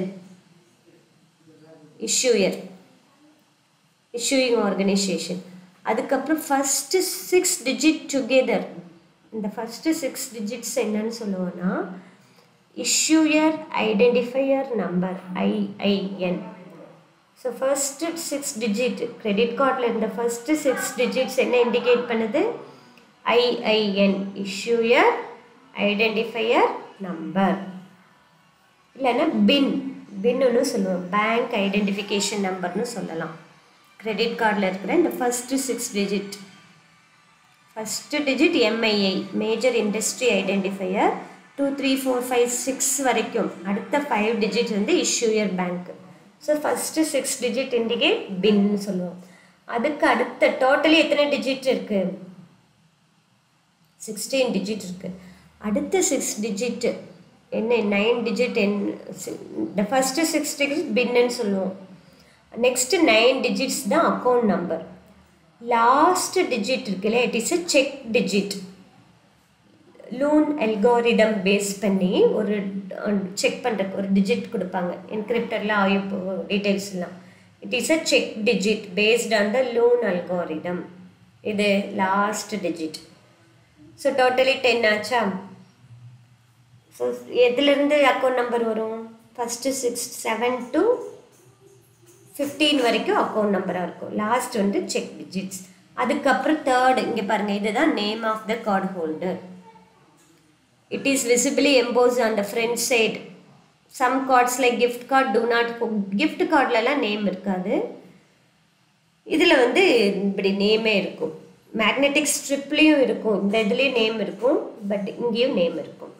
இஷ்யூயர் இஷ்யூயிங் ஆர்கனைசேஷன் அதுக்கப்புறம் ஃபஸ்ட்டு சிக்ஸ் டிஜிட் டுகெதர் இந்த ஃபஸ்ட்டு சிக்ஸ் டிஜிட்ஸ் என்னன்னு சொல்லுவோன்னா issuer identifier number IIN so first six digit credit கார்டில் இருந்த ஃபஸ்ட்டு சிக்ஸ் டிஜிட்ஸ் என்ன இண்டிகேட் பண்ணுது ஐஐஎன் இஷ்யூயர் ஐடென்டிஃபையர் நம்பர் இல்லைன்னா பின் பின்னு சொல்லுவோம் பேங்க் ஐடென்டிஃபிகேஷன் நம்பர்னு சொல்லலாம் கிரெடிட் கார்டில் இருக்கிற இந்த first six digit first digit MII major industry identifier two three four five six வரைக்கும் அடுத்த ஃபைவ் டிஜிட் வந்து issuer bank so first six digit indicate பின்னு சொல்லுவோம் அதுக்கு அடுத்த டோட்டலி எத்தனை டிஜிட் இருக்குது சிக்ஸ்டீன் டிஜிட் இருக்குது அடுத்த சிக்ஸ் டிஜிட் என்ன நைன் டிஜிட் என் இந்த ஃபஸ்ட்டு சிக்ஸ் டிஜிட் பின்னு சொல்லுவோம் நெக்ஸ்ட்டு நைன் டிஜிட்ஸ் தான் அக்கௌண்ட் நம்பர் லாஸ்ட் டிஜிட் இருக்குல்ல it is a check digit Luhn algorithm base பண்ணி ஒரு செக் பண்ணுறக்கு ஒரு டிஜிட் கொடுப்பாங்க என்கிரிப்டரில் ஆயு டீட்டெயில்ஸ் எல்லாம் it is a check digit based on the Luhn algorithm இது last digit so totally ten ஆச்சா ஸோ எதுலேருந்து அக்கௌண்ட் நம்பர் வரும் first six seven to fifteen வரைக்கும் அக்கௌண்ட் நம்பராக இருக்கும் லாஸ்ட் வந்து செக் டிஜிட்ஸ் அதுக்கப்புறம் தேர்ட் இங்கே பாருங்கள் இதுதான் name of the card holder it is visibly emboss on the front side some cards like gift card do not gift கார்ட்லலாம் name இருக்காது இதில் வந்து இப்படி நேமே இருக்கும் மேக்னெட்டிக் ஸ்ட்ரிப்லேயும் இருக்கும் இந்த இதுலேயும் நேம் இருக்கும் பட் இங்கேயும் நேம் இருக்கும்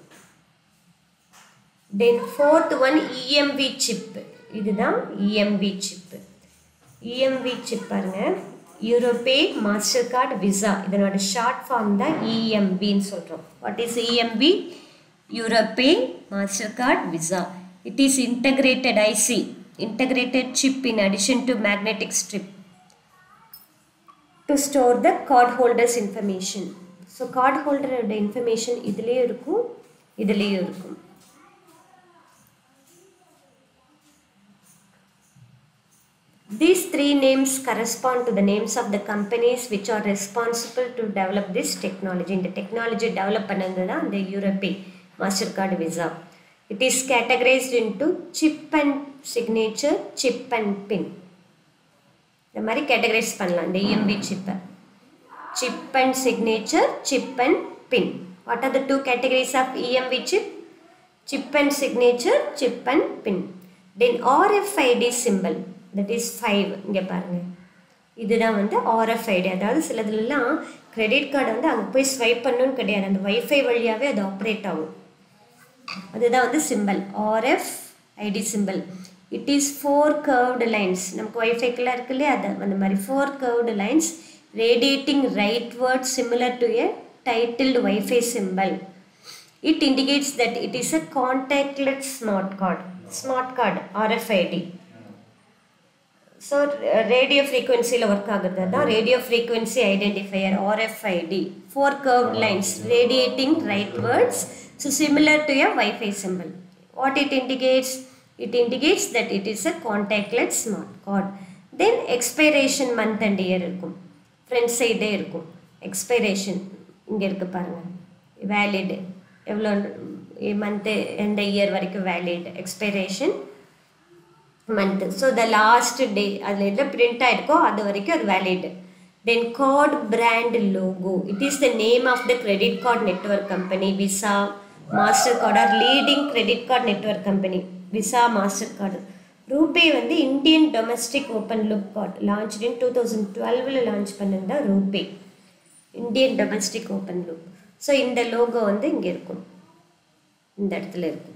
then fourth one EMV chip இதுதான் இஎம்வி சிப்பு இஎம்வி சிப் பாருங்க யூரோபே மாஸ்டர் கார்டு விசா இதனோட ஷார்ட் ஃபார்ம் தான் இஎம்பின்னு சொல்கிறோம் what is EMV Europay Mastercard Visa it is integrated IC integrated chip in addition to magnetic strip to store the card holder's information so card ஹோல்டரோட information இதுலேயும் இருக்கும் இதுலேயும் இருக்கும் These three names correspond to the names of the companies which are responsible to develop this technology. இந்த technology develop பண்ணது தான் இந்த Europay Mastercard Visa it is categorised into chip and signature chip and PIN இந்த மாதிரி categorise பண்ணலாம் இந்த EMV சிப்பை chip and signature chip and PIN what are the two categories of EMV chip chip and signature chip and PIN then RFID symbol that is five இங்கே பாருங்கள் இதுதான் வந்து RFID அதாவது சிலதுலலாம் கிரெடிட் கார்டு வந்து அங்கே போய் ஸ்வைப் பண்ணணும்னு கிடையாது அந்த வைஃபை வழியாகவே அது ஆப்ரேட் ஆகும் அதுதான் வந்து symbol RF ID symbol it is four curved lines நமக்கு ஒய்ஃபைக்கெல்லாம் இருக்கு இல்லையா அது அந்த மாதிரி four curved lines radiating rightward similar to a tilted WiFi symbol it indicates that it is a contactless smart card smart card RFID so radio ஃப்ரீக்வன்சியில் work ஆகுறது தான் radio frequency identifier RFID four curve lines radiating rightwards so similar to a WiFi symbol what it indicates it indicates that it is a contactless smart card then expiration month and year இருக்கும் front சைடே இருக்கும் expiration இங்கே இருக்குது பாருங்கள் valid எவ்வளோ month எந்த year வரைக்கும் valid expiration month so the last day அதில் எந்த பிரிண்ட் ஆகிருக்கோ அது வரைக்கும் அது valid then card brand logo it is the name of the credit card network company Visa Mastercard are leading credit card network company Visa Mastercard RuPay வந்து Indian domestic open loop card launch in two thousand டுவெல்வில் launch பண்ணது தான் RuPay Indian domestic open loop so இந்த logo வந்து இங்கே இருக்கும் இந்த இடத்துல இருக்கும்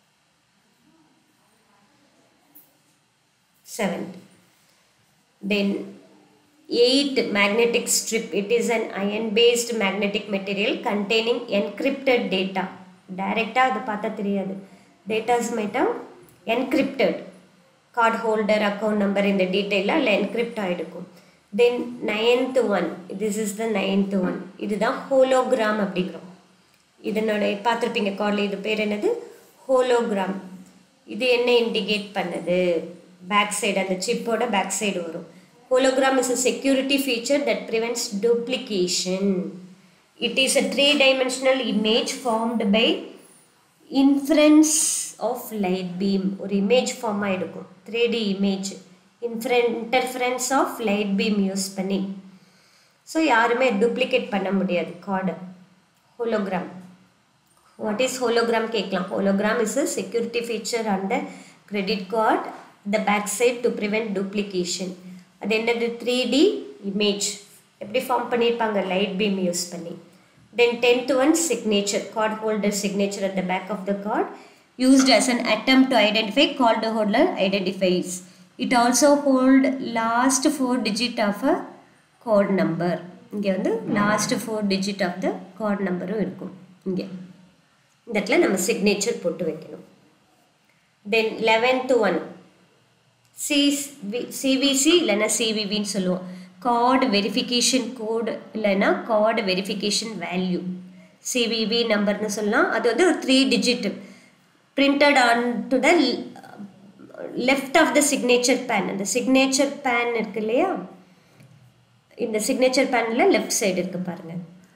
seventh then eight magnetic strip it is an iron based magnetic material containing encrypted data டைரெக்டாக அதை பார்த்தா தெரியாது டேட்டாஸ் மைட்டா encrypted card holder account number இந்த டீட்டெயிலாக இல்லை என்கிரிப்ட் ஆகிருக்கும் then ninth one this is the ninth one இதுதான் ஹோலோகிராம் அப்படிங்கிறோம் இதனோட பார்த்துருப்பீங்க கார்டில் இது பேர் என்னது ஹோலோகிராம் இது என்ன இண்டிகேட் பண்ணுது பேக் சைடு அந்த சிப்போட பேக் சைடு வரும் hologram is a security feature that prevents duplication it is a three dimensional image formed by interference of light beam ஒரு இமேஜ் ஃபார்ம் ஆகிருக்கும் த்ரீ டி இமேஜ் இன்ஃப்ரென் interference of light beam use பண்ணி so யாருமே duplicate பண்ண முடியாது card hologram what is hologram கேட்கலாம் hologram is a security feature on the credit card the back side to prevent duplication அது என்னது three D image எப்படி form பண்ணியிருப்பாங்க light beam use பண்ணி then tenth one signature card holder signature at the back of the card used as an attempt to identify card holder identifies it also hold last four digit of a card number இங்கே வந்து last four digit of the card நம்பரும் இருக்கும் இங்கே இந்த இடத்துல நம்ம signature போட்டு வைக்கணும் then eleventh one C CVC இல்லைன்னா சிவிவின்னு சொல்லுவோம் கார்டு வெரிஃபிகேஷன் கோடு இல்லைன்னா கார்டு வெரிஃபிகேஷன் வேல்யூ சிவிவி நம்பர்னு சொல்லலாம் அது வந்து ஒரு three digit printed on to the left of the signature pane அந்த சிக்னேச்சர் பேன் இருக்கு இல்லையா இந்த சிக்னேச்சர் பேனில் லெஃப்ட் சைடு இருக்கு பாருங்க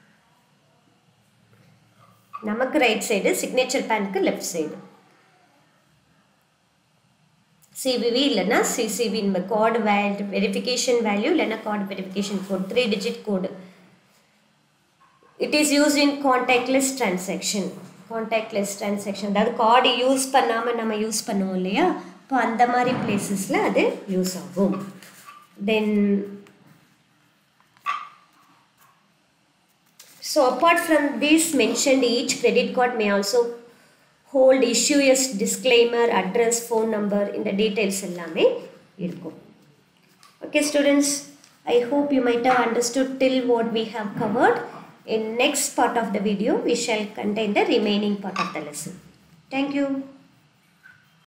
நமக்கு ரைட் சைடு சிக்னேச்சர் பேனுக்கு லெஃப்ட் சைடு சிவிவி இல்லைன்னா சிசிவி இந்த கார்டு வேல்யூ வெரிஃபிகேஷன் வேல்யூ இல்லைன்னா card verification code three digit code it is use in contactless transaction contactless transaction அதாவது கார்டு யூஸ் பண்ணாமல் நம்ம யூஸ் பண்ணுவோம் இல்லையா இப்போ அந்த மாதிரி பிளேசஸில் அது யூஸ் ஆகும் then so apart from this mentioned each credit card may also hold இஷ்யூயஸ் டிஸ்க்ளைமர் அட்ரஸ் ஃபோன் நம்பர் இந்த டீட்டெயில்ஸ் எல்லாமே இருக்கும் okay students I hope you might have understood till what we have covered in next part of the video we shall contain the remaining part of the lesson thank you